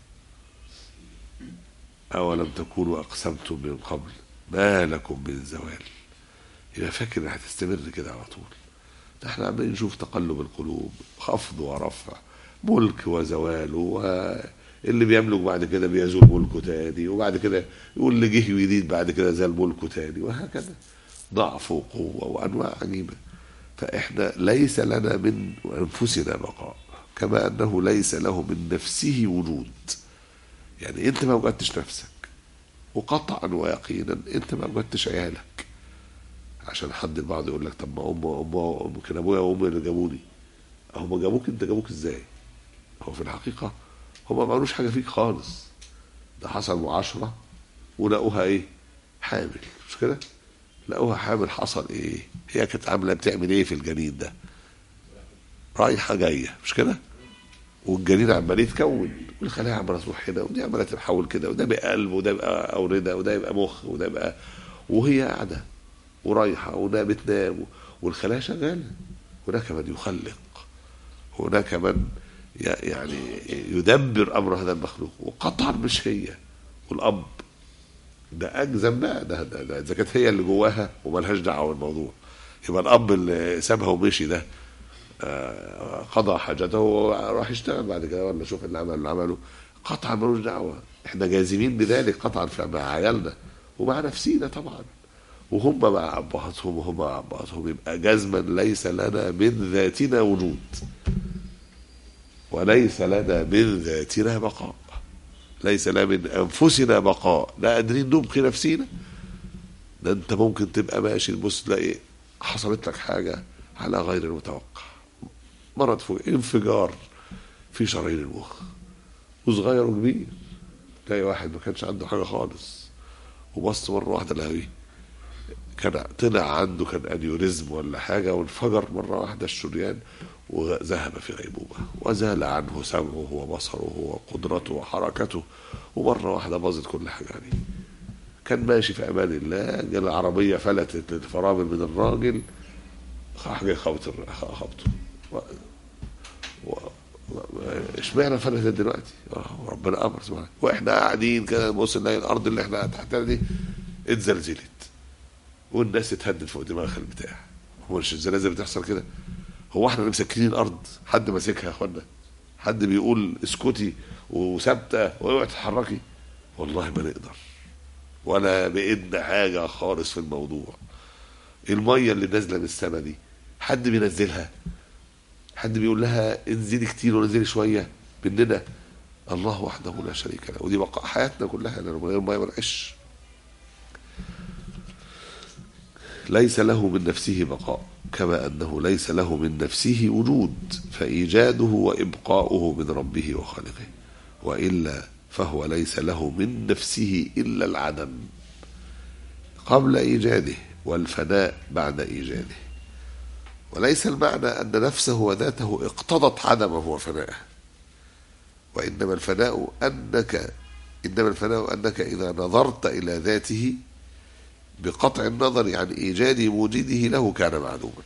أولم تكونوا أقسمتم من قبل ما لكم من زوال يبقى فاكر إنها هتستمر كده على طول ده احنا عمالين نشوف تقلب القلوب خفض ورفع ملك وزوال واللي بيملك بعد كده بيزول ملكه تاني وبعد كده يقول اللي جه جديد بعد كده زال ملكه تاني وهكذا ضعف وقوة وأنواع عجيبة فإحنا ليس لنا من أنفسنا بقاء كما أنه ليس له من نفسه وجود يعني أنت ما وجدتش نفسك وقطعا ويقينا أنت ما وجدتش عيالك عشان حد البعض يقول لك طب ما أم أم أم كان أبويا وأمي اللي جابوني هم جابوك أنت جابوك إزاي؟ هو في الحقيقة هم ما عملوش حاجة فيك خالص ده حصل معاشرة ولقوها إيه؟ حامل مش كده؟ لقوها حامل حصل ايه هي كانت عامله بتعمل ايه في الجنين ده رايحه جايه مش كده والجنين عمال يتكون والخلايا عماله تروح هنا ودي عماله تتحول كده وده يبقى قلب وده يبقى اورده وده يبقى مخ وده يبقى وهي قاعده ورايحه وده بتنام والخلايا شغاله هناك من يخلق هناك من ي- يعني يدبر امر هذا المخلوق وقطعا مش هي والاب ده اجزم بقى ده ده, ده اذا كانت هي اللي جواها وملهاش دعوه بالموضوع يبقى الاب اللي سابها ومشي ده آه، قضى حاجته وراح يشتغل بعد كده ولا شوف اللي عمل اللي عمله قطعا ملوش دعوه احنا جازمين بذلك قطعا في مع عيالنا ومع نفسينا طبعا وهم مع أبهاتهم وهم مع أبهاتهم يبقى جزما ليس لنا من ذاتنا وجود وليس لنا من ذاتنا بقاء ليس لنا من أنفسنا بقاء لا قادرين نبقي نفسينا ده أنت ممكن تبقى ماشي تبص تلاقي حصلت لك حاجة على غير المتوقع مرض فوق انفجار في شرايين المخ وصغير وكبير تلاقي واحد ما كانش عنده حاجة خالص وبص مرة واحدة لهوي كان طلع عنده كان انيوريزم ولا حاجة وانفجر مرة واحدة الشريان وذهب في غيبوبة وزال عنه سمعه وبصره وقدرته وحركته ومرة واحدة باظت كل حاجة عليه كان ماشي في أمان الله جه العربية فلتت الفرامل من الراجل حاجة خبط خبطه و- و- و- اشمعنى فلتت دلوقتي؟ آه، ربنا امر سبحانه واحنا قاعدين كده نبص نلاقي الارض اللي احنا تحتها دي اتزلزلت والناس اتهدت فوق دماغها البتاع هو مش الزلازل بتحصل كده هو احنا اللي مسكرين الارض حد ماسكها يا اخوانا حد بيقول اسكتي وثابته واوعي تتحركي والله ما نقدر ولا بايدنا حاجه خالص في الموضوع الميه اللي نازله من السماء دي حد بينزلها حد بيقول لها انزلي كتير ونزلي شويه مننا الله وحده لا شريك له ودي بقاء حياتنا كلها لان من غير ميه ما نعيش ليس له من نفسه بقاء كما انه ليس له من نفسه وجود فايجاده وابقاؤه من ربه وخالقه والا فهو ليس له من نفسه الا العدم قبل ايجاده والفناء بعد ايجاده وليس المعنى ان نفسه وذاته اقتضت عدمه وفناءه وانما الفناء انك انما الفناء انك اذا نظرت الى ذاته بقطع النظر عن ايجاد موجده له كان معدوما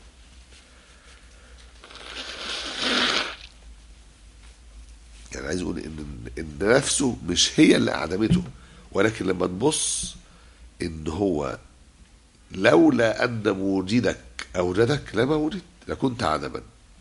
يعني عايز اقول ان ان نفسه مش هي اللي اعدمته ولكن لما تبص ان هو لولا ان موجدك اوجدك لما وجدت لكنت عدما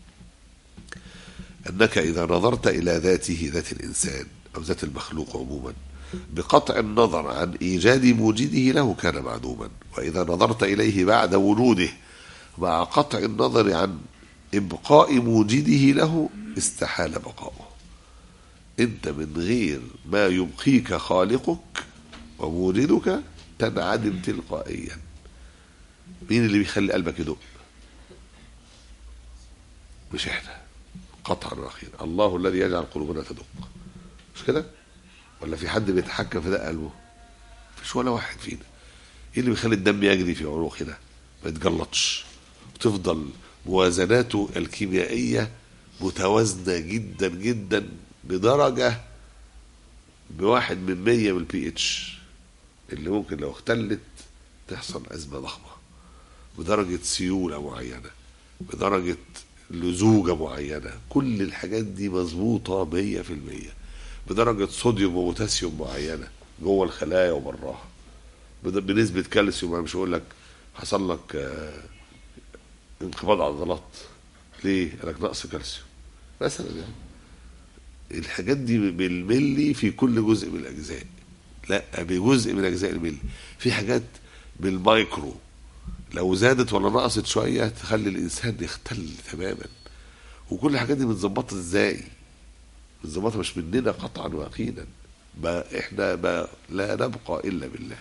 انك اذا نظرت الى ذاته ذات الانسان او ذات المخلوق عموما بقطع النظر عن ايجاد موجده له كان معدوما واذا نظرت اليه بعد وجوده مع قطع النظر عن ابقاء موجده له استحال بقاؤه انت من غير ما يبقيك خالقك وموجدك تنعدم تلقائيا مين اللي بيخلي قلبك يدق مش احنا قطعا واخيرا الله الذي يجعل قلوبنا تدق مش كده ولا في حد بيتحكم في ده قلبه مفيش ولا واحد فينا ايه اللي بيخلي الدم يجري في عروقنا ما يتجلطش وتفضل موازناته الكيميائيه متوازنه جدا جدا بدرجه بواحد من مية من البي اتش اللي ممكن لو اختلت تحصل ازمه ضخمه بدرجه سيوله معينه بدرجه لزوجه معينه كل الحاجات دي مظبوطه مية في المية بدرجه صوديوم وبوتاسيوم معينه جوه الخلايا وبراها بد- بنسبه كالسيوم انا مش هقول لك حصل لك آه، انقباض عضلات ليه؟ قال لك نقص كالسيوم مثلا يعني الحاجات دي بالملي في كل جزء من الاجزاء لا بجزء من اجزاء الملي في حاجات بالمايكرو لو زادت ولا نقصت شويه تخلي الانسان يختل تماما وكل الحاجات دي متظبطه ازاي متظبطه مش مننا قطعا ويقينا ما احنا ما لا نبقى الا بالله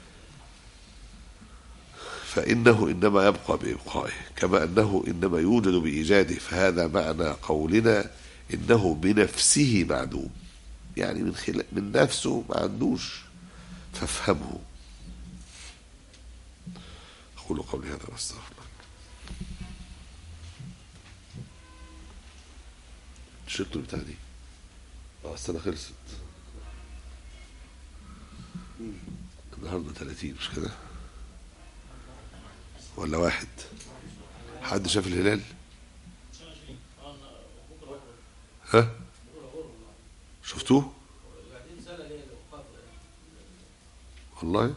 فإنه إنما يبقى بإبقائه كما أنه إنما يوجد بإيجاده فهذا معنى قولنا إنه بنفسه معدوم يعني من خلال من نفسه ما عندوش فافهمه أقول قولي هذا واستغفر الله الشرط بتاع دي اه السنة خلصت النهارده 30 مش كده؟ ولا واحد حد شاف الهلال ها شفتوه والله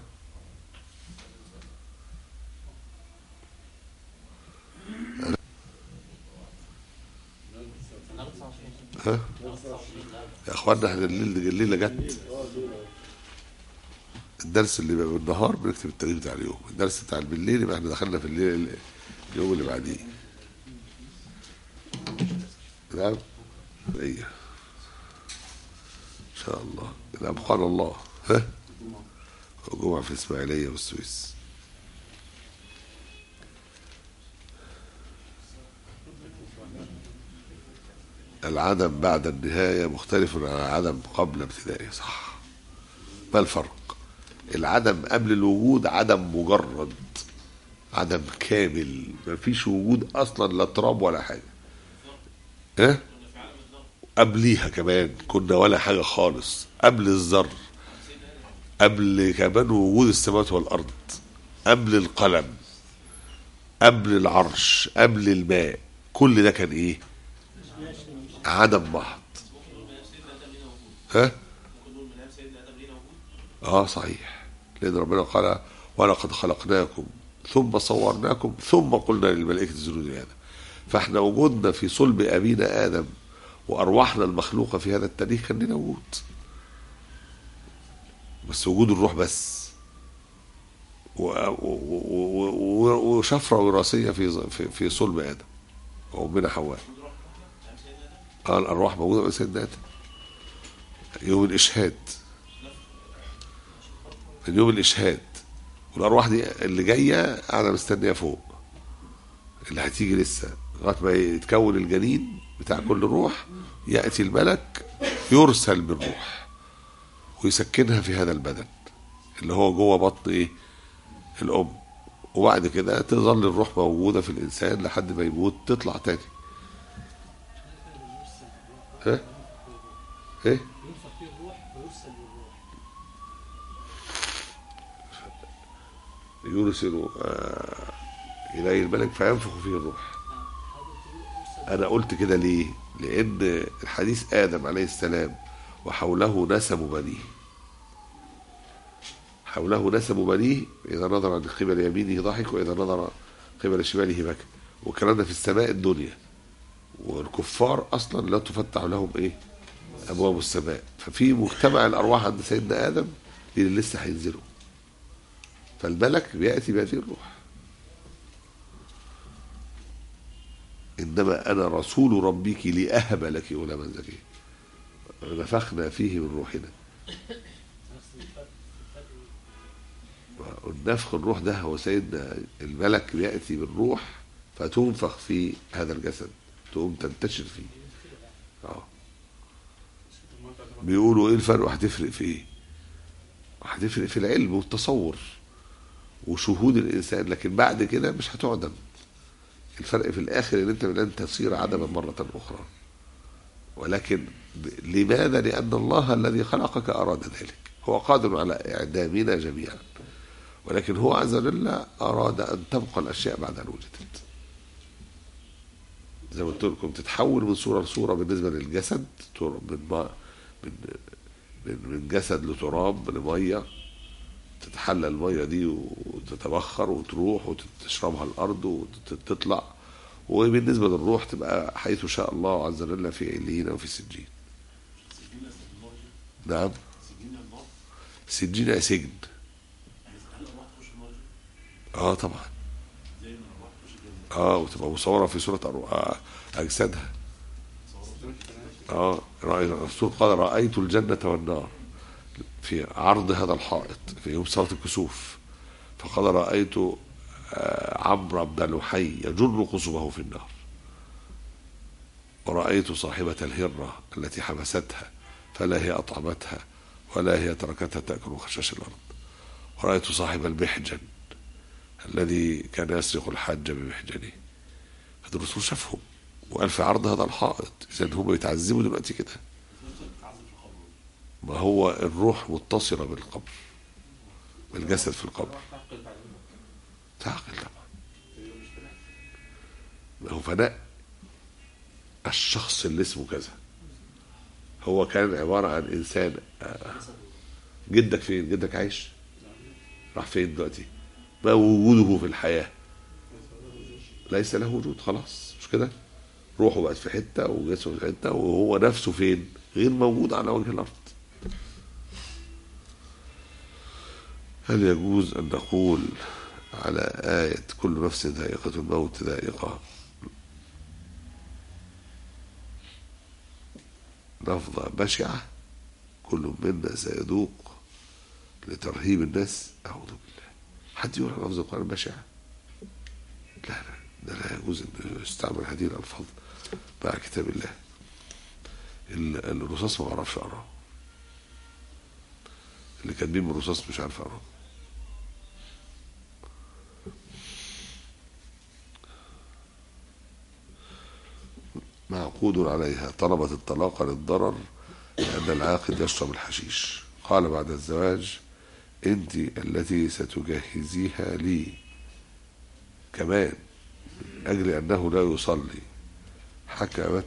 ها يا اخوانا احنا الليل الليله جت الدرس اللي بيبقى بالنهار بنكتب التاريخ بتاع اليوم الدرس بتاع بالليل يبقى احنا دخلنا في الليل اليوم اللي بعديه نعم ايه ان شاء الله نعم قال الله ها جمعة في الإسماعيلية والسويس العدم بعد النهاية مختلف عن العدم قبل ابتدائه صح ما الفرق العدم قبل الوجود عدم مجرد عدم كامل ما فيش وجود أصلا لا تراب ولا حاجة ها قبليها كمان كنا ولا حاجة خالص قبل الذر قبل كمان وجود السماوات والأرض قبل القلم قبل العرش قبل الماء كل ده كان ايه عدم محض ها اه صحيح لان ربنا قال ولقد خلقناكم ثم صورناكم ثم قلنا للملائكه اسجدوا لآدم فاحنا وجودنا في صلب ابينا ادم وارواحنا المخلوقه في هذا التاريخ كان لنا وجود بس وجود الروح بس و- و- و- و- وشفره وراثيه في في في صلب ادم وامنا حواء اه الارواح موجوده مع سيدنا ادم يوم الاشهاد من يوم الاشهاد والارواح دي اللي جايه قاعده مستنيه فوق اللي هتيجي لسه لغايه ما يتكون الجنين بتاع كل روح ياتي الملك يرسل بالروح ويسكنها في هذا البدن اللي هو جوه بطن ايه الام وبعد كده تظل الروح موجوده في الانسان لحد ما يموت تطلع تاني ها ايه ينفخ فيه الروح ويرسل بالروح يرسل آه اليه الملك فينفخ فيه الروح انا قلت كده ليه لان الحديث ادم عليه السلام وحوله نسب بنيه حوله نسب بنيه اذا نظر عن قبل يمينه ضحك واذا نظر قبل شماله بكى والكلام ده في السماء الدنيا والكفار اصلا لا تفتح لهم ايه ابواب السماء ففي مجتمع الارواح عند سيدنا ادم دي اللي لسه هينزلوا فالملك بياتي بهذه الروح انما انا رسول ربك لاهب لك غلاما زكيا نفخنا فيه من روحنا والنفخ الروح ده هو سيدنا الملك بياتي بالروح فتنفخ في هذا الجسد تقوم تنتشر فيه اه بيقولوا ايه الفرق وهتفرق في ايه هتفرق في العلم والتصور وشهود الانسان لكن بعد كده مش هتعدم الفرق في الاخر ان انت لن تصير عدما مره اخرى ولكن ب- لماذا لان الله الذي خلقك اراد ذلك هو قادر على اعدامنا جميعا ولكن هو عز وجل اراد ان تبقى الاشياء بعد ان وجدت زي ما قلت لكم تتحول من صوره لصوره بالنسبه للجسد تر- من ما من من من جسد لتراب لميه تتحلى الميه دي وتتبخر وتروح وتشربها الارض وتطلع وبالنسبه للروح تبقى حيث شاء الله عز وجل في عليين وفي سجين نعم سجين سجن اه طبعا اه وتبقى مصوره في صوره أرو- آه، اجسادها اه رأي الرسول قال رايت الجنه والنار في عرض هذا الحائط في يوم صلاه الكسوف فقال رايت آه، عمرو بن لحي يجر قصبه في النار ورأيت صاحبة الهرة التي حبستها فلا هي أطعمتها ولا هي تركتها تأكل من خشاش الأرض ورأيت صاحب المحجن الذي كان يسرق الحج بمحجنه هذا الرسول شافهم وقال في عرض هذا الحائط إذا هم بيتعذبوا دلوقتي كده ما هو الروح متصلة بالقبر بالجسد في القبر تعقل طبعا ما هو فناء الشخص اللي اسمه كذا هو كان عبارة عن إنسان آه، جدك فين جدك عايش راح فين دلوقتي ما وجوده في الحياة ليس له وجود خلاص مش كده روحه بقت في حتة وجسمه في حتة وهو نفسه فين غير موجود على وجه الأرض هل يجوز أن نقول على آية كل نفس ذائقة الموت ذائقة لفظة بشعة كل منا سيذوق لترهيب الناس أعوذ بالله حد يقول على لفظ القرآن بشعة لا لا ده لا يجوز أن يستعمل هذه الألفاظ مع كتاب الله ال- الرصاص ما بعرفش أقراه اللي كاتبين بالرصاص مش عارف أقراه معقود عليها طلبت الطلاق للضرر لأن العاقد يشرب الحشيش قال بعد الزواج أنت التي ستجهزيها لي كمان من أجل أنه لا يصلي حكمت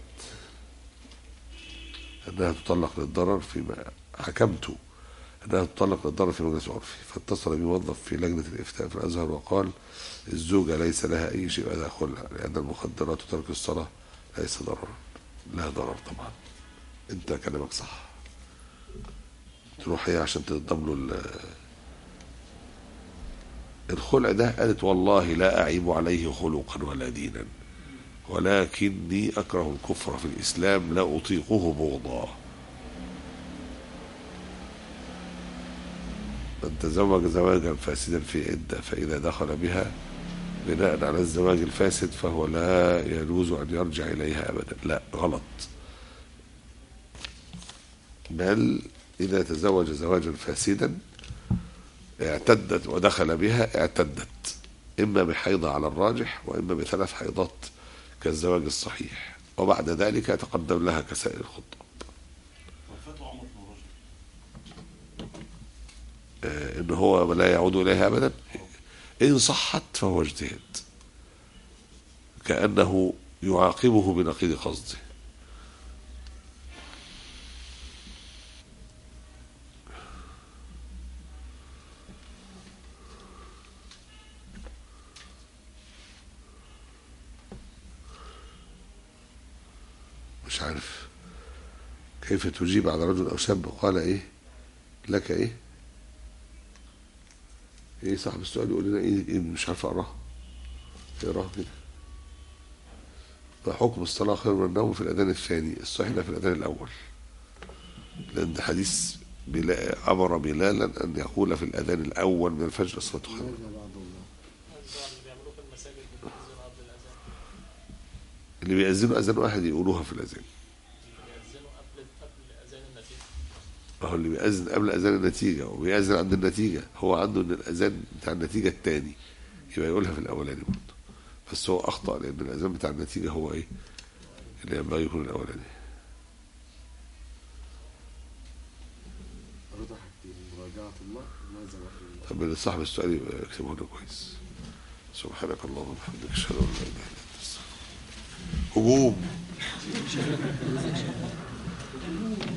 أنها تطلق للضرر فيما حكمت أنها تطلق للضرر في مجلس عرفي فاتصل بموظف في لجنة الإفتاء في الأزهر وقال الزوجة ليس لها أي شيء بعد خلع لأن المخدرات وترك الصلاة ليس ضرر لا ضرر طبعا أنت كلامك صح تروح هي عشان تنضم له ال- الخلع ده قالت والله لا أعيب عليه خلقا ولا دينا ولكني أكره الكفر في الإسلام لا أطيقه بغضا من تزوج زواجا فاسدا في عدة فإذا دخل بها بناء على الزواج الفاسد فهو لا يجوز أن يرجع إليها أبدا لا غلط بل إذا تزوج زواجا فاسدا اعتدت ودخل بها اعتدت إما بحيضة على الراجح وإما بثلاث حيضات كالزواج الصحيح وبعد ذلك يتقدم لها كسائر الخطاب وفتوى عمر بن رجب آه، إن هو لا يعود إليها أبدا إن صحت فهو اجتهاد كأنه يعاقبه بنقيض قصده مش عارف كيف تجيب على رجل أو شاب قال إيه لك إيه ايه صاحب السؤال يقول لنا ايه, إيه مش عارف اقراه اقراه كده فحكم الصلاة خير من النوم في الأذان الثاني الصحيح ده في الأذان الأول لأن ده حديث بلا أمر بلالا أن يقول في الأذان الأول من الفجر الصلاة خير الدعاء اللي بيعملوه في المساجد بيأذنوا قبل الأذان اللي بيأذنوا أذان واحد يقولوها في الأذان بيأذنوا قبل قبل أذان النتيجة هو اللي بيأذن قبل أذان النتيجة وبيأذن عند النتيجة هو عنده إن الأذان بتاع النتيجة الثاني يبقى يقولها في الأولاني برضه بس هو أخطأ لأن الأذان بتاع النتيجة هو إيه اللي ينبغي يكون الأولاني رضا حاجتين مراجعة الله ماذا وقت طب اللي صاحب السؤال يبقى يكتبه لنا كويس سبحانك اللهم وبحمدك اشهد ان لا اله الا انت استغفرك هجوم